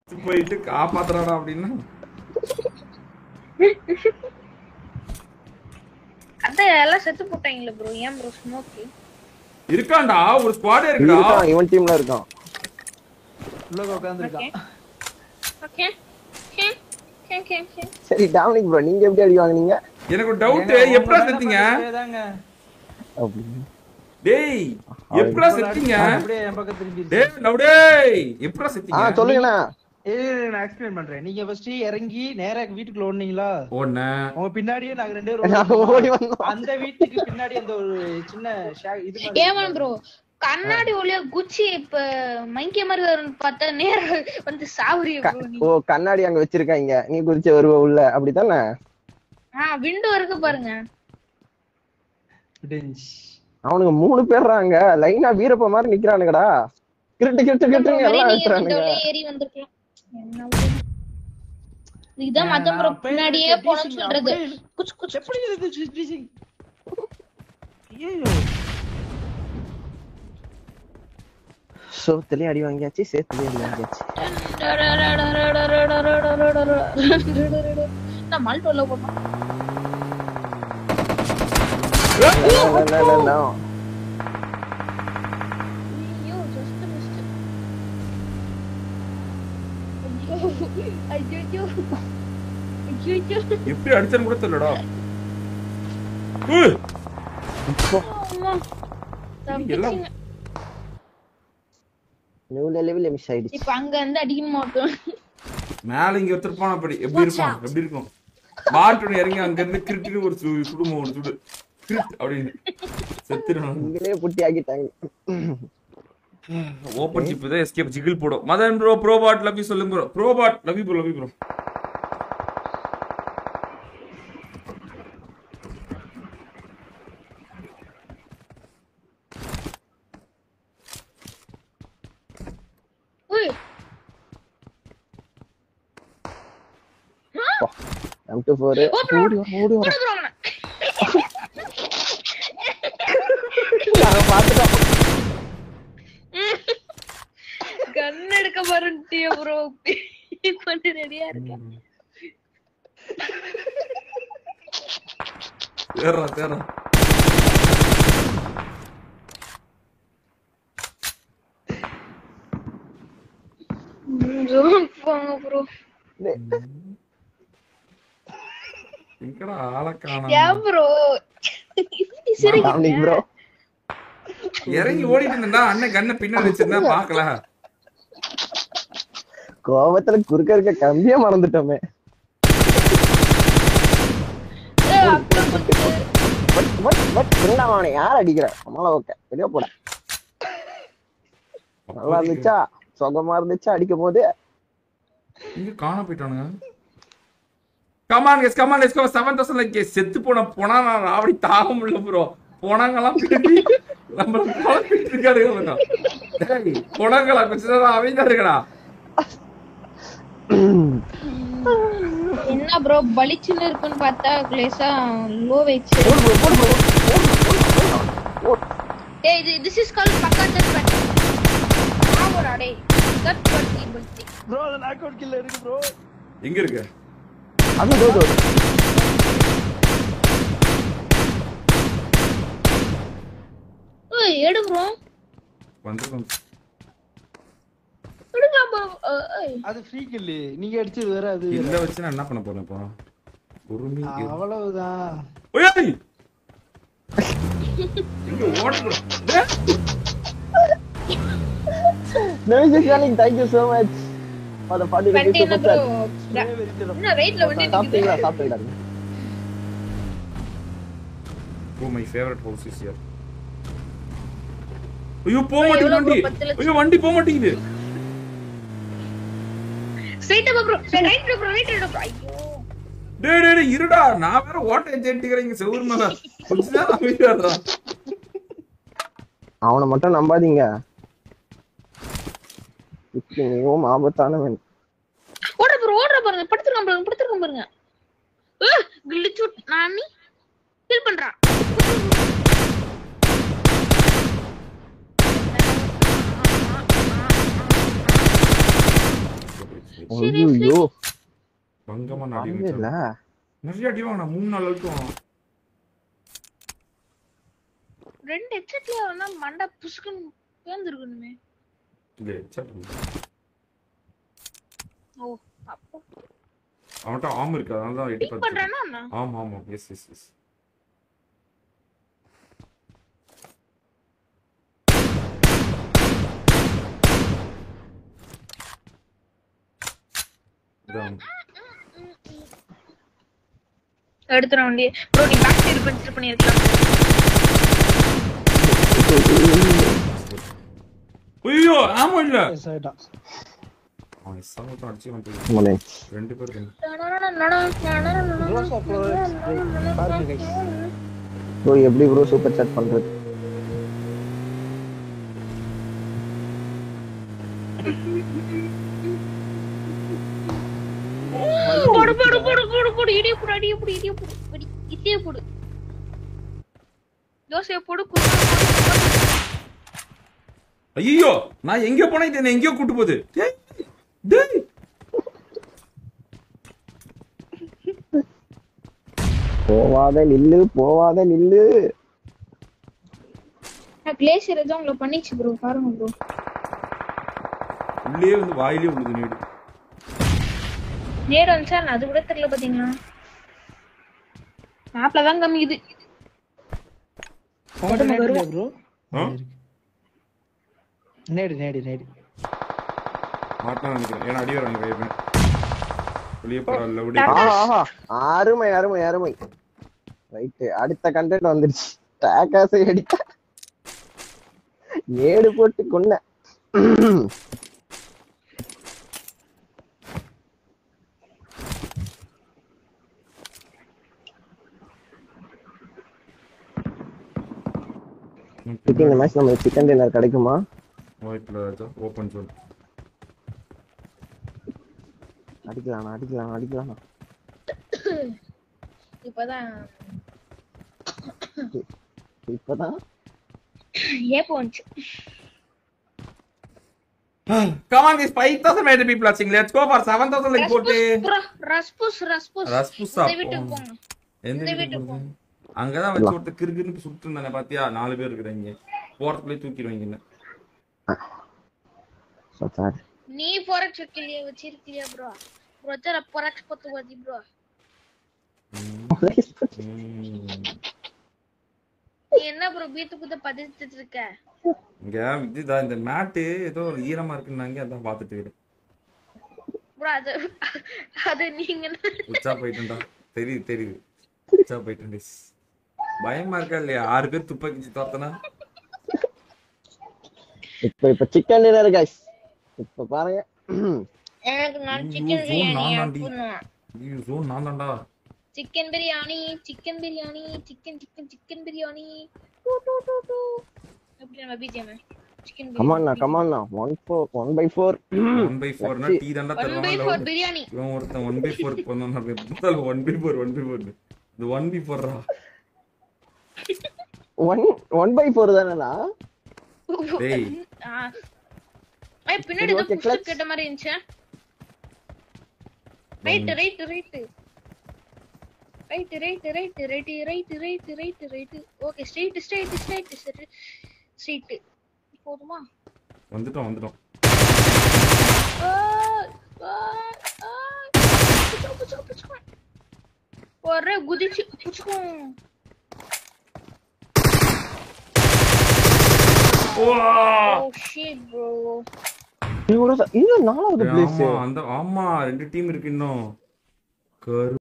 போயிட்டு காப்பாத்துறாடா அப்படின்னா அதான் எல்லாம் செத்து போட்டாங்களே ப்ரோ ஏன் ப்ரோ ஸ்மோக்கி இருக்கான்டா ஒரு ஸ்குவாடே இருக்குடா இருக்கான் இவன் டீம்ல இருக்கான் உள்ள உட்காந்துருக்கான் okay okay okay okay okay சரி டாமினிக் ப்ரோ நீங்க எப்படி அடி வாங்குனீங்க எனக்கு ஒரு டவுட் எப்படா செத்தீங்க தாங்க அப்படி டேய் எப்படா செத்தீங்க அப்படியே என் பக்கம் திரும்பி டேய் லவ் டேய் எப்படா ஆ செத்தீங்க சொல்லுங்கண்ணா ஏய் நான் எக்ஸ்பிளைன் பண்றேன் நீங்க ஃபர்ஸ்ட் இறங்கி நேரா வீட்டுக்குள்ள ஓடுனீங்களா ஒண்ணு உங்க பின்னாடியே நாங்க ரெண்டு நான் பேரும் ஓடி ஓடுனோம். வந்தோம். அந்த வீட்டுக்கு பின்னாடி அந்த ஒரு சின்ன ஷா- இது மாதிரி ஏமன் ப்ரோ கண்ணாடி ஒளியா குச்சி இப்ப மங்கிய மாதிரி வரும்னு பார்த்தா நேர வந்து சாவரிய ப்ரோ நீ ஓ கண்ணாடி அங்க வச்சிருக்காங்க நீ குதிச்சு வருவ உள்ள அப்படித்தானே ஆ விண்டோ இருக்கு பாருங்க இருந்துச்சு. அவனுங்க மூணு பேர்றாங்க லைனா வீரப்ப மாதிரி நிக்கிறானுங்கடா கிரிட்டு கிரிட்டு கிரிட்டுன்னு எல்லாம் நீங்க அழுத்துறானுங்க விண்டோல ஏறி வந்திருக்கலாம் என்ன ப்ரோ இதுதான் மத்த ப்ரோ நான் பின்னாடியே அப்படியே போன freezing, சொல்றது அப்படியே குச் குச் எப்படி இது freezing? ஐயையோ. சோத்துலயும் அடி வாங்கியாச்சு சேத்துலயும் அடி வாங்கியாச்சு நான் மால்டோல போட்டோம் No, no, no, no, no. ஐயோ ஜஸ்ட் மிஸ்ட் ஐயோ ஐயோ ஐயோ எப்படி அடிச்சேன்னு கூட தெரியலடா உய், அம்மா தப்பிச்சிங்க நூல லெவல்ல மிஸ் ஆயிடுச்சு இப்ப அங்க இருந்து அடிக்க மாட்டோம் மேல இங்க ஒருத்தருப்பான் அப்படி எப்படி இருக்கும் எப்படி இருக்கும் மாட்டு இறங்கி அங்க இருந்து கிரிட்டு ஒரு சு- சுடுமோ ஒரு சுடு கிரிட் அப்படின்னு செத்துடணும் நீங்களே புட்டி ஆக்கிட்டாங்க ஓபன் சிப் தான் எஸ்கேப் ஜிகில் போடும் மதன் ப்ரோ ப்ரோபாட் லவ் யூ சொல்லுங்க ப்ரோ ப்ரோபாட் love you bro love you bro உய் எம் டூ ஃபோர் ஓடி வா, ஓடி வா. கூட ப்ரோ அவன நாங்க பாத்துட்டோம் கன் எடுக்க மறந்துட்டிய ப்ரோ பண்ணி ரெடியா இருக்கேன் தேர்றா தேர்றா ஜோன் போங்க ப்ரோ எங்கடா ஆளை காணோம் ஏன் ப்ரோ டாமினிக் ப்ரோ இறங்கி ஓடிட்டு இருந்தா அண்ணன் கண்ணை பின்னாடி வச்சிருந்தா பாக்கல கோபத்துல குறுக்க இருக்க கம்பியே மறந்துட்டோமே பட் பட் பட் என்ன அவனை யார் அடிக்கிற நம்மள ஓகே வெளியே போட நல்லா இருந்துச்சா சுகமா இருந்துச்சா அடிக்கும் போது இங்க காண போயிட்டானுங்க come on guess come on let's go 7000 like செத்து போன போனா நான் ராவடி தாக முடியல ப்ரோ போனாங்கலாம் பின்னாடி நம்ம குழப்பிட்டு இருக்காருங்க டேய் போனாங்களா கொஞ்ச நேரம் அமைதியா இருக்கடா என்ன ப்ரோ பளிச்சுன்னு இருக்குன்னு பார்த்தா லேசா லோ வெயிட் ஏய் இது திஸ் இஸ் கால் பக்கா தட் பட் ஆவோடா டேய் தட் பட் பட் bro அந்த நாக் அவுட் கில்ல இருக்கு ப்ரோ எங்க இருக்கு அது தோ, தோ. ஏய் எடு ப்ரோ வந்துரும் எடுங்க ப்ரோ ஏய் அது ஃப்ரீ கில் நீங்க அடிச்சது வேற அது வேற. இல்ல வச்சு நான் என்ன பண்ண போறேன் இப்போ குருமி அவ்வளவுதான் ஓய் இங்க ஓட bro. டேய், Nice, Shanik. Thank you so much for the 40 rupees பண்ணிட்டேன் super ப்ரோ chat. என்ன ரைட்ல வந்து சாப்பிட்டீங்களா சாப்பிட்டீங்களா Oh, my favorite house is here. ஐயோ போக மாட்டேங்குது எவ்வளவு வண்டி bro? பத்து லட்சம். ஐயோ வண்டி போக மாட்டேங்குது ஸ்ட்ரைட்டா bro right bro right bro ஐயோ டேய் டேய் டேய், இருடா நான் வேற ஓட்டை தேட்டிக்கிறேன் இங்க செவுரு மேல கொஞ்ச நேரம் அமைதியா இருடா. அவனை மட்டும் நம்பாதீங்க இப்படி மிகவும் ஆபத்தானவன் ஓடுற ப்ரோ ஓடுற பாருங்க படுத்துருக்கான் பாருங்க படுத்துருக்கான் பாருங்க கிளிச்சு நானி கில் பண்றான் ஐயோ பங்கமா அடி இல்ல வாங்கிட்டான். நிறைய அடி வாங்கினா மூணு நாள் வரைக்கும் ரெண்டு ஹெட்செட்லயே வந்தா மண்டை புசுக்குன்னு பேர்ந்துருக்கணுமே இல்ல headshot இல்ல. ஓ அப்போ அவன்கிட்ட ஆம் இருக்கு அதனால தான் எட்டி பிக் பார்த்து பண்றானா அண்ணா? ஆமா ஆமா எஸ் எஸ் எஸ் இதான் எடுத்துற வண்டி ப்ரோ நீ பேக் சைடு கன்சிடர் பண்ணிருக்கலாம் ஐயோ ஆமா இல்ல Yes, ஆயிட்டான். அவன் எஸ் மட்டும் அடிச்சு வந்து மோனே ரெண்டு பேர் ரெண்டு Rosa flowers, right. பாருங்க guys. ப்ரோ எப்படி ப்ரோ சூப்பர் சாட் பண்றது போடு போடு போடு போடு போடு இடிய போடு அடிய போடு இடிய போடு அடி இடிய போடு தோசைய போடு குருமா போடு, ஐயோ நான் எங்க போனேன் இது என்ன எங்கேயோ கூட்டு போகுது டேய், டேய். போவாத நில்லு போவாத நில்லு நான் கிளேசியர் ஏதோ உங்களை பண்ணிச்சு ப்ரோ பாருங்க ப்ரோ உள்ளே வந்து வாயிலே உள்ளது நீடு நேரம் வந்துச்சா நான் அது கூட தெரியல பாத்தீங்களா மேப்ல தான் கம்மிக்குது உங்கள்ட்ட net இல்லையா bro? ஆ? நேடு நேடு நேடு மாட்டான் நினைக்கிறேன் ஏன்னா அடி வராங்க கையப்பேன் வெளியே போறா லவுடி ஆஹா ஆஹா அருமை அருமை அருமை ரைட்டு அடுத்த கண்டென்ட் வந்துருச்சு டேக்காசை அடித்த ஏடு போட்டு கொன்ன இந்த மேட்ச் நம்ம சிக்கன் டின்னர் கிடைக்குமா வாய்ப்பில் ராஜா ஓப்பன் சொல் அடிக்கலாம் அடிக்கலாம் அடிக்கலாம் இப்பதான் இப்பதான் ஏப்போ வந்துச்சு Come on, guys, 5,000 made people watching. Let's go for 7,000 like போட்டு. ப்ரோ ரஸ்பூஸ் ரஸ்பூஸ் ரஸ்பூஸா? இந்த வீட்டுக்கு போங்க எந்த இந்த வீட்டுக்கு வீட்டுக்கு போறது? அங்கதான் வச்சு ஒருத்தர் கிறுகிறுன்னு சுட்டு இருந்தானே பாத்தியா நாலு பேர் இருக்கிறாங்க போறதுக்குள்ளே தூக்கிடுவாங்க என்ன so sad. நீ ஃபோரக்ஸ் வைக்கலையே வச்சிருக்கியா ப்ரோ ப்ரோ ஜர ஃபோரக்ஸ் பத்து வாதி ப்ரோ நீ என்ன ப்ரோ பீத்து குத்த பதிச்சுட்டு இருக்க இங்க இதுதான் இந்த மேட்டு ஏதோ ஒரு ஈரமா இருக்குன்னாங்க அதான் பாத்துட்டு இருக்கேன். ப்ரோ அது அது நீங்க உச்சா போயிட்டுண்டா தெரியுது தெரியுது உச்சா போயிட்டு பயமா இருக்கா இல்லையா ஆறு பேர் துப்பாக்கி வச்சு தோத்தனா இப்ப இப்ப சிக்கன் டின்னர் கைஸ் இப்ப பாருங்க எனக்கு நான் ஐயோ, சிக்கன் zone பிரியாணி நானாண்டி. ஆக்கணும் ஐயோ ஜோன் நான் தான்டா chicken biryani chicken biryani chicken chicken chicken biryani two two two two எப்படி நம்ம பிஜிஎம் சிக்கன் கமாண்ணா கமாண்ணா one four one by four one by four டீ தாண்டா ஒன் பை தருவாங்க ஃபோர் பிரியாணி இவன் ஒருத்தன் ஒன் பை ஃபோர் பண்ணான் one by four one by four one one by ஃபோர்ரா ஒன் ஒன் பை ஃபோர் தானேண்ணா டேய் ஆ. ஏய், பின்னாடி ஏதோ Okay, புஷ் clutch. கேட்ட மாதிரி இருந்துச்சு right right right right right right right right right right right okay straight straight straight straight போதுமா வந்துட்டோம் வந்துட்டோம் ஆ, ஆ, ஆ. புச்சுக்கு, புச்சுக்கு, புச்சுக்கு. ஒரே குதிச்சு புச்சுக்கும் ஓ ஷிட் ப்ரோ இன்னும் நாலாவது பிளேஸ் ஆமா அந்த ஆமா ரெண்டு டீம் இருக்கு இன்னும் கரு